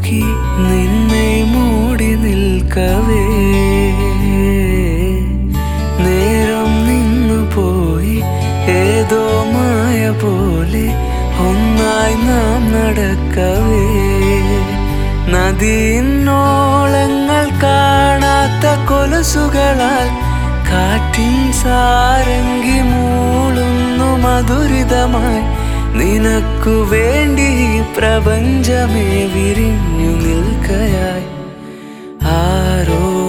ഉരുകി നിന്നെ മൂടി നിൽക്കവേ നേരം നിന്നു പോയി ഏതോ മായ പോലെ ഒന്നായി നാം നടക്കവേ നദീന്നോളങ്ങൾ കാണാത്ത കൊലുസുകളാൽ കാറ്റിൻ സാരംഗി മൂളുന്നു മധുരിതമായി നിനക്കു വേണ്ടി ഈ പ്രപഞ്ചമേ വിരിഞ്ഞു നിൽക്കയായി ആരോ